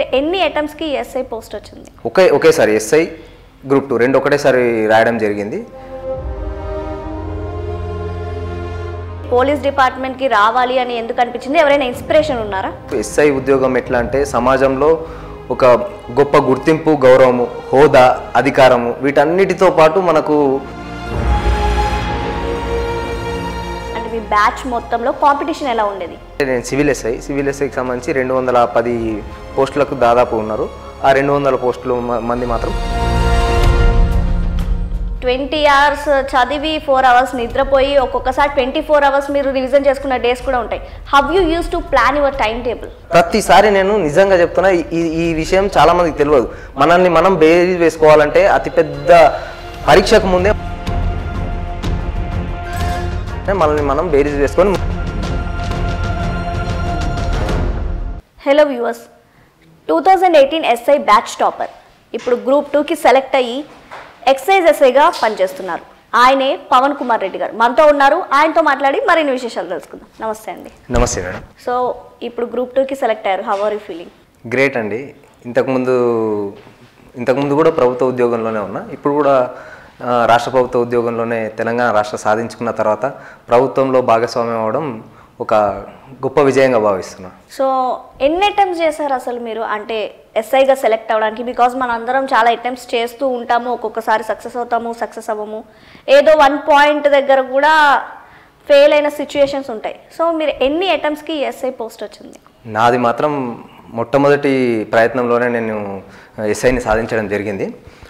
ఎన్ని అటెంప్ట్స్కి SI post వచ్చింది ఒకే ఒకేసారి ఎస్ఐ గ్రూప్ టూ రెండు ఒకటేసారి రాయడం జరిగింది పోలీస్ డిపార్ట్మెంట్కి రావాలి అని ఎందుకు అనిపించింది ఎవరైనా ఇన్స్పిరేషన్ ఉన్నారా ఎస్ఐ ఉద్యోగం ఎట్లా అంటే సమాజంలో ఒక గొప్ప గుర్తింపు గౌరవము హోదా అధికారము వీటన్నిటితో పాటు మనకు అంటే మీ బ్యాచ్ మొత్తంలో కాంపిటీషన్ ఎలా ఉండేది నేను సివిల్ ఎస్ఐ సివిల్ ఎస్ఐకి సంబంధించి రెండు వందల పది పోస్టులకు దాదాపు ఉన్నారు ఆ రెండు వందల పోస్టులు మ- మంది మాత్రం ట్వంటీ అవర్స్ చదివి ఫోర్ అవర్స్ నిద్రపోయి ఒక్కొక్కసారి ట్వంటీ ఫోర్ అవర్స్ మీరు రివిజన్ చేసుకున్న డేస్ కూడా ఉంటాయి how you use to plan your time table ప్రతిసారి నేను నిజంగా చెప్తున్నా ఈ ఈ విషయం చాలా మందికి తెలియదు మనల్ని మనం బేరీ వేసుకోవాలంటే అతిపెద్ద పరీక్షకు ముందే మనల్ని మనం బేరీజ్ వేసుకొని hello viewers two thousand eighteen SI batch topper ఇప్పుడు గ్రూప్ టూకి సెలెక్ట్ అయ్యి ఎక్సైజ్ ఎస్ఐగా పనిచేస్తున్నారు ఆయనే పవన్ కుమార్ రెడ్డి గారు మనతో ఉన్నారు ఆయనతో మాట్లాడి మరిన్ని విశేషాలు తెలుసుకుందాం నమస్తే అండి నమస్తే మేడం సో ఇప్పుడు గ్రూప్ టూకి సెలెక్ట్ అయ్యారు how are you feeling great అండి ఇంతకుముందు ఇంతకుముందు కూడా ప్రభుత్వ ఉద్యోగంలోనే ఉన్నా ఇప్పుడు కూడా ఆ, రాష్ట్ర ప్రభుత్వ ఉద్యోగంలోనే తెలంగాణ రాష్ట్ర సాధించుకున్న తర్వాత ప్రభుత్వంలో భాగస్వామ్యం అవడం ఒక గొప్ప విజయంగా భావిస్తున్నా సో ఎన్ని అటెంప్ట్స్ చేశారు అసలు మీరు అంటే ఎస్ఐగా సెలెక్ట్ అవ్వడానికి బికాజ్ మన అందరం చాలా అటెంప్ట్స్ చేస్తూ ఉంటాము ఒక్కొక్కసారి సక్సెస్ అవుతాము సక్సెస్ అవ్వము ఏదో వన్ పాయింట్ దగ్గర కూడా ఫెయిల్ అయిన సిచ్యుయేషన్స్ ఉంటాయి సో మీరు ఎన్ని అటెంప్ట్స్కి ఎస్ఐ పోస్ట్ వచ్చింది నాది మాత్రం మొట్టమొదటి ప్రయత్నంలోనే నేను ఎస్ఐని సాధించడం జరిగింది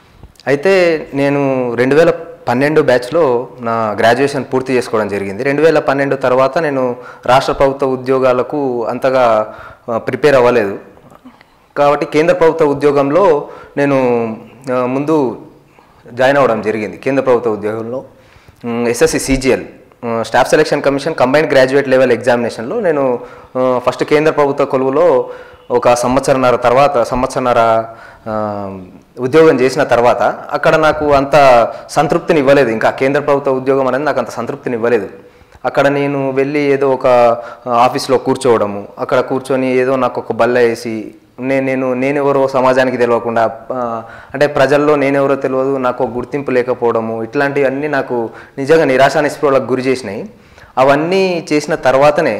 అయితే నేను రెండు వేల పన్నెండు బ్యాచ్లో నా గ్రాడ్యుయేషన్ పూర్తి చేసుకోవడం జరిగింది రెండు వేల పన్నెండు తర్వాత నేను రాష్ట్ర ప్రభుత్వ ఉద్యోగాలకు అంతగా ప్రిపేర్ అవ్వలేదు కాబట్టి కేంద్ర ప్రభుత్వ ఉద్యోగంలో నేను ఆ, ముందు జాయిన్ అవ్వడం జరిగింది కేంద్ర ప్రభుత్వ ఉద్యోగంలో SSC CGL staff selection commission combined graduate level ఎగ్జామినేషన్లో నేను ఆ, ఫస్ట్ కేంద్ర ప్రభుత్వ కొలువులో ఒక సంవత్సరన్నర తర్వాత సంవత్సరన్నర ఆ, ఉద్యోగం చేసిన తర్వాత అక్కడ నాకు అంత సంతృప్తిని ఇవ్వలేదు ఇంకా కేంద్ర ప్రభుత్వ ఉద్యోగం అనేది నాకు అంత సంతృప్తిని ఇవ్వలేదు అక్కడ నేను వెళ్ళి ఏదో ఒక ఆ, ఆఫీస్లో కూర్చోవడము అక్కడ కూర్చొని ఏదో నాకు ఒక బల్ల వేసి నేను నేను నేనెవరో సమాజానికి తెలియకుండా ఆ, అంటే ప్రజల్లో నేనెవరో తెలియదు నాకు ఒక గుర్తింపు లేకపోవడము ఇట్లాంటివన్నీ నాకు నిజంగా నిరాశ నిస్పృహలకు గురి చేసినాయి అవన్నీ చేసిన తర్వాతనే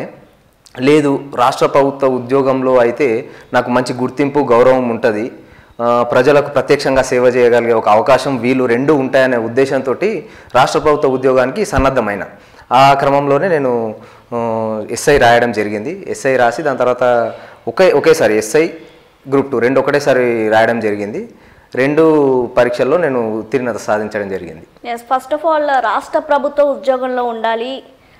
లేదు రాష్ట్ర ప్రభుత్వ ఉద్యోగంలో అయితే నాకు మంచి గుర్తింపు గౌరవం ఉంటుంది ఆ, ప్రజలకు ప్రత్యక్షంగా సేవ చేయగలిగే ఒక అవకాశం వీలు రెండు ఉంటాయనే ఉద్దేశంతో రాష్ట్ర ప్రభుత్వ ఉద్యోగానికి సన్నద్ధమైన ఆ క్రమంలోనే నేను ఆ, ఎస్ఐ రాయడం జరిగింది ఎస్ఐ రాసి దాని తర్వాత ఒకే ఒకేసారి ఎస్ఐ గ్రూప్ టూ రెండు ఒకటేసారి రాయడం జరిగింది రెండు పరీక్షల్లో నేను ఉత్తీర్ణత సాధించడం జరిగింది ఎస్ ఫస్ట్ ఆఫ్ ఆల్ రాష్ట్ర ప్రభుత్వ ఉద్యోగంలో ఉండాలి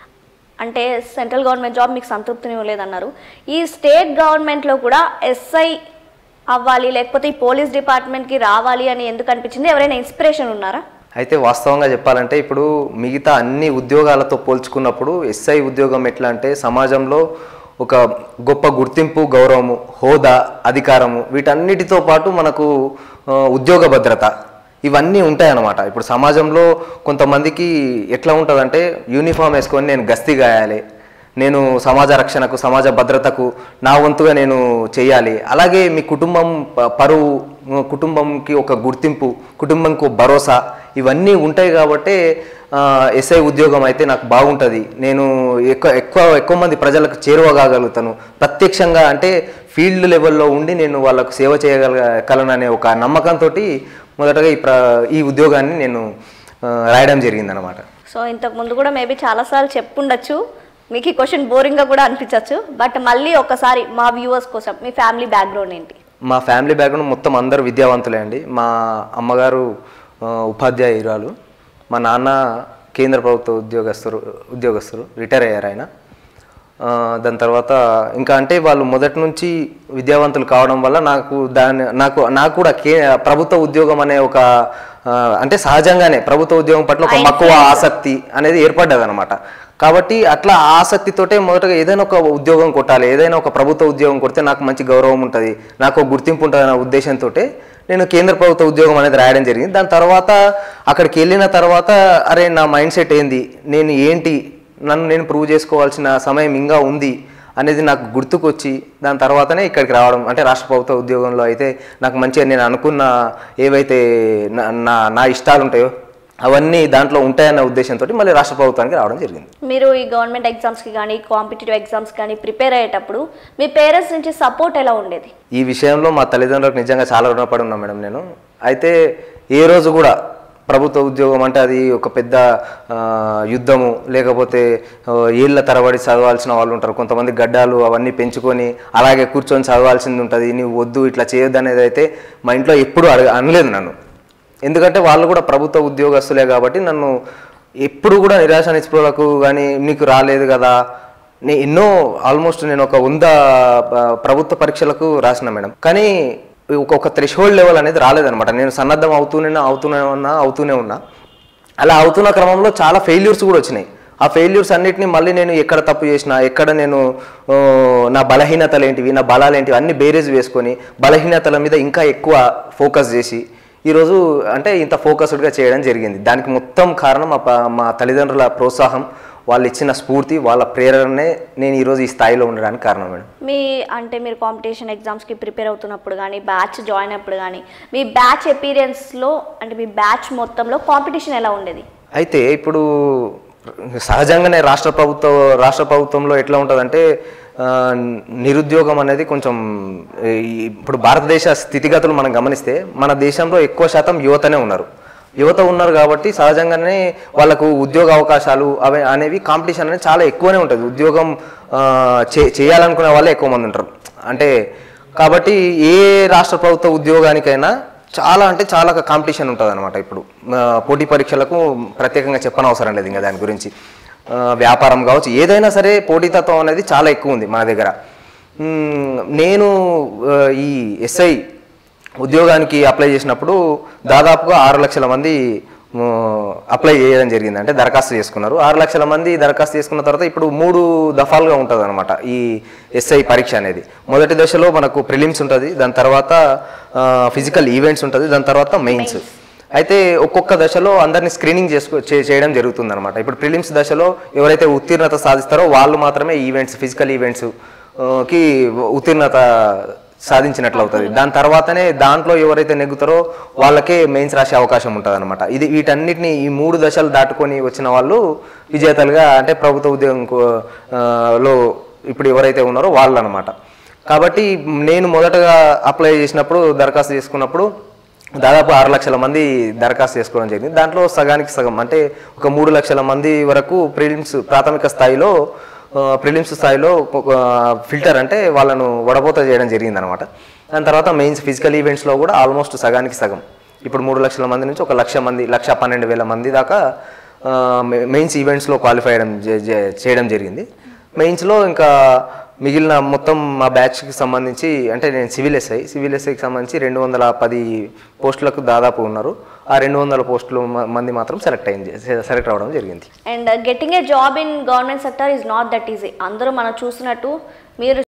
అంటే సెంట్రల్ గవర్నమెంట్ జాబ్ మీకు సంతృప్తిని ఇవ్వలేదన్నారు ఈ స్టేట్ గవర్నమెంట్లో కూడా ఎస్ఐ అవ్వాలి లేకపోతే ఈ పోలీస్ డిపార్ట్మెంట్కి రావాలి అని ఎందుకు అనిపించింది ఎవరైనా ఇన్స్పిరేషన్ ఉన్నారా అయితే వాస్తవంగా చెప్పాలంటే ఇప్పుడు మిగతా అన్ని ఉద్యోగాలతో పోల్చుకున్నప్పుడు ఎస్ఐ ఉద్యోగం ఎట్లా అంటే సమాజంలో ఒక గొప్ప గుర్తింపు గౌరవము హోదా అధికారము వీటన్నిటితో పాటు మనకు ఆ, ఉద్యోగ భద్రత ఇవన్నీ ఉంటాయన్నమాట ఇప్పుడు సమాజంలో కొంతమందికి ఎట్లా ఉంటుందంటే యూనిఫామ్ వేసుకొని నేను గస్తీ గాయాలి నేను సమాజ రక్షణకు సమాజ భద్రతకు నా వంతుగా నేను చేయాలి అలాగే మీ కుటుంబం ప- పరువు ఉ, కుటుంబంకి ఒక గుర్తింపు కుటుంబంకి ఒక భరోసా ఇవన్నీ ఉంటాయి కాబట్టి ఎస్ఐ ఉద్యోగం అయితే నాకు బాగుంటుంది నేను ఎక్కువ ఎక్కువ ఎక్కువ మంది ప్రజలకు చేరువ కాగలుగుతాను ప్రత్యక్షంగా అంటే ఫీల్డ్ లెవెల్లో ఉండి నేను వాళ్ళకు సేవ చేయగలగలననే ఒక నమ్మకంతో మొదటగా ఈ ప్ర ఈ ఉద్యోగాన్ని నేను ఆ, రాయడం జరిగిందనమాట సో ఇంతకు ముందు కూడా మేబీ చాలాసార్లు చెప్పుండొచ్చు మీకు ఈ క్వశ్చన్ బోరింగ్గా కూడా అనిపించవచ్చు బట్ మళ్ళీ ఒకసారి మా వ్యూవర్స్ కోసం మీ ఫ్యామిలీ బ్యాక్గ్రౌండ్ ఏంటి మా ఫ్యామిలీ బ్యాక్గ్రౌండ్ మొత్తం అందరూ విద్యావంతులే అండి మా అమ్మగారు ఆ, ఉపాధ్యాయురాలు మా నాన్న కేంద్ర ప్రభుత్వ ఉద్యోగస్తులు ఉద్యోగస్తులు రిటైర్ అయ్యారు ఆయన ఆ, దాని తర్వాత ఇంకా అంటే వాళ్ళు మొదటి నుంచి విద్యావంతులు కావడం వల్ల నాకు దాని నాకు నాకు కూడా కే ప్రభుత్వ ఉద్యోగం అనే ఒక ఆ, అంటే సహజంగానే ప్రభుత్వ ఉద్యోగం పట్ల ఒక మక్కువ ఆసక్తి అనేది ఏర్పడ్డది అనమాట కాబట్టి అట్లా ఆ ఆసక్తితోటే మొదటగా ఏదైనా ఒక ఉద్యోగం కొట్టాలి ఏదైనా ఒక ప్రభుత్వ ఉద్యోగం కొడితే నాకు మంచి గౌరవం ఉంటుంది నాకు ఒక గుర్తింపు ఉంటుంది అనే ఉద్దేశంతో నేను కేంద్ర ప్రభుత్వ ఉద్యోగం అనేది రాయడం జరిగింది దాని తర్వాత అక్కడికి వెళ్ళిన తర్వాత అరే నా మైండ్ సెట్ ఏంది నేను ఏంటి నన్ను నేను ప్రూవ్ చేసుకోవాల్సిన సమయం ఇంకా ఉంది అనేది నాకు గుర్తుకొచ్చి దాని తర్వాతనే ఇక్కడికి రావడం అంటే రాష్ట్ర ప్రభుత్వ ఉద్యోగంలో అయితే నాకు మంచిగా నేను అనుకున్న ఏవైతే నా నా నా ఇష్టాలు ఉంటాయో అవన్నీ దాంట్లో ఉంటాయన్న ఉద్దేశంతో మళ్ళీ రాష్ట్ర ప్రభుత్వానికి రావడం జరిగింది మీరు ఈ గవర్నమెంట్ ఎగ్జామ్స్కి కానీ కాంపిటేటివ్ ఎగ్జామ్స్ కానీ ప్రిపేర్ అయ్యేటప్పుడు మీ పేరెంట్స్ నుంచి సపోర్ట్ ఎలా ఉండేది ఈ విషయంలో మా తల్లిదండ్రులకు నిజంగా చాలా రుణపడి ఉన్నా మేడం నేను అయితే ఏ రోజు కూడా ప్రభుత్వ ఉద్యోగం అంటే అది ఒక పెద్ద ఆ, యుద్ధము లేకపోతే ఆ, ఏళ్ళ తరబడి చదవాల్సిన వాళ్ళు ఉంటారు కొంతమంది గడ్డాలు అవన్నీ పెంచుకొని అలాగే కూర్చొని చదవాల్సింది ఉంటుంది నీవు వద్దు ఇట్లా చేయొద్దు అనేది అయితే మా ఇంట్లో ఎప్పుడూ అడగ అనలేదు నన్ను ఎందుకంటే వాళ్ళు కూడా ప్రభుత్వ ఉద్యోగస్తులే కాబట్టి నన్ను ఎప్పుడు కూడా నిరాశ నిస్పృహలకు కానీ నీకు రాలేదు కదా నే ఎన్నో ఆల్మోస్ట్ నేను ఒక వంద ఆ, ప్రభుత్వ పరీక్షలకు రాసిన మేడం కానీ ఒక ఒక థ్రెషోల్డ్ లెవెల్ అనేది రాలేదనమాట నేను సన్నద్ధం అవుతూనే అవుతూనే ఉన్నా అవుతూనే ఉన్నా అలా అవుతున్న క్రమంలో చాలా ఫెయిల్యూర్స్ కూడా వచ్చినాయి ఆ ఫెయిల్యూర్స్ అన్నిటిని మళ్ళీ నేను ఎక్కడ తప్పు చేసిన ఎక్కడ నేను ఆ, నా బలహీనతలు ఏంటివి నా బలాలు ఏంటివి అన్ని బేరేజ్ వేసుకొని బలహీనతల మీద ఇంకా ఎక్కువ ఫోకస్ చేసి ఈరోజు అంటే ఇంత ఫోకస్డ్గా చేయడం జరిగింది దానికి మొత్తం కారణం మా ప- మా తల్లిదండ్రుల ప్రోత్సాహం వాళ్ళు ఇచ్చిన స్ఫూర్తి వాళ్ళ ప్రేరణనే నేను ఈరోజు ఈ స్థాయిలో ఉండడానికి కారణం మేడం మీ అంటే మీరు కాంపిటీషన్ ఎగ్జామ్స్కి ప్రిపేర్ అవుతున్నప్పుడు కానీ బ్యాచ్ జాయిన్ అప్పుడు కానీ మీ బ్యాచ్ ఎపీరియన్స్లో అంటే మీ బ్యాచ్ మొత్తంలో కాంపిటీషన్ ఎలా ఉండేది అయితే ఇప్పుడు సహజంగానే రాష్ట్ర ప్రభుత్వ రాష్ట్ర ప్రభుత్వంలో ఎట్లా ఉంటుందంటే ఆ, నిరుద్యోగం అనేది కొంచెం ఈ ఇప్పుడు భారతదేశ స్థితిగతులు మనం గమనిస్తే మన దేశంలో ఎక్కువ శాతం యువతనే ఉన్నారు యువత ఉన్నారు కాబట్టి సహజంగానే వాళ్ళకు ఉద్యోగ అవకాశాలు అవి అనేవి కాంపిటీషన్ అనేది చాలా ఎక్కువనే ఉంటుంది ఉద్యోగం ఆ, చే చేయాలనుకునే వాళ్ళే ఎక్కువ మంది ఉంటారు అంటే కాబట్టి ఏ రాష్ట్ర ప్రభుత్వ ఉద్యోగానికైనా చాలా అంటే చాలా కాంపిటీషన్ ఉంటుంది అనమాట ఇప్పుడు ఆ, పోటీ పరీక్షలకు ప్రత్యేకంగా చెప్పనవసరం లేదు ఇంకా దాని గురించి ఆ, వ్యాపారం కావచ్చు ఏదైనా సరే పోటీతత్వం అనేది చాలా ఎక్కువ ఉంది మన దగ్గర మ్మ్, నేను ఆ, ఈ ఎస్ఐ ఉద్యోగానికి అప్లై చేసినప్పుడు దాదాపుగా ఆరు లక్షల మంది మ్, అప్లై చేయడం జరిగింది అంటే దరఖాస్తు చేసుకున్నారు ఆరు లక్షల మంది దరఖాస్తు చేసుకున్న తర్వాత ఇప్పుడు మూడు దఫాలుగా ఉంటుంది అనమాట ఈ ఎస్ఐ పరీక్ష అనేది మొదటి దశలో మనకు ప్రిలిమ్స్ ఉంటుంది దాని తర్వాత ఫిజికల్ ఈవెంట్స్ ఉంటుంది దాని తర్వాత మెయిన్స్ అయితే ఒక్కొక్క దశలో అందరిని స్క్రీనింగ్ చేసుకో చే- చేయడం జరుగుతుంది అనమాట ఇప్పుడు ప్రిలిమ్స్ దశలో ఎవరైతే ఉత్తీర్ణత సాధిస్తారో వాళ్ళు మాత్రమే ఈవెంట్స్ ఫిజికల్ ఈవెంట్స్ కి ఉత్తీర్ణత సాధించినట్లు అవుతుంది దాని తర్వాతనే దాంట్లో ఎవరైతే నెగ్గుతారో వాళ్ళకే మెయిన్స్ రాసే అవకాశం ఉంటుంది అనమాట ఇది వీటన్నిటిని ఈ మూడు దశలు దాటుకొని వచ్చిన వాళ్ళు విజేతలుగా అంటే ప్రభుత్వ ఉద్యోగం కో- ఆ, లో ఇప్పుడు ఎవరైతే ఉన్నారో వాళ్ళు అనమాట కాబట్టి నేను మొదటగా అప్లై చేసినప్పుడు దరఖాస్తు చేసుకున్నప్పుడు దాదాపు ఆరు లక్షల మంది దరఖాస్తు చేసుకోవడం జరిగింది దాంట్లో సగానికి సగం అంటే ఒక మూడు లక్షల మంది వరకు ప్రిలిమ్స్ ప్రాథమిక స్థాయిలో ప్రిలిమ్స్ స్థాయిలో ఒక ఫిల్టర్ అంటే వాళ్ళను వడపోత చేయడం జరిగింది అనమాట దాని తర్వాత మెయిన్స్ ఫిజికల్ ఈవెంట్స్లో కూడా ఆల్మోస్ట్ సగానికి సగం ఇప్పుడు మూడు లక్షల మంది నుంచి ఒక లక్ష మంది లక్ష పన్నెండు వేల మంది దాకా మెయిన్స్ ఈవెంట్స్లో క్వాలిఫై అయ్యడం జే- జే- చేయడం జరిగింది మెయిన్స్లో ఇంకా మిగిలిన మొత్తం మా బ్యాచ్కి సంబంధించి అంటే నేను సివిల్ ఎస్ఐ సివిల్ ఎస్ఐకి సంబంధించి రెండు వందల పది పోస్టులకు దాదాపు ఉన్నారు ఆ రెండు వందల పోస్టులు మ- మంది మాత్రం సెలెక్ట్ అయింది సెలెక్ట్ అవ్వడం జరిగింది and getting a job in government sector is not that easy అందరూ మనం చూసినట్టు మీరు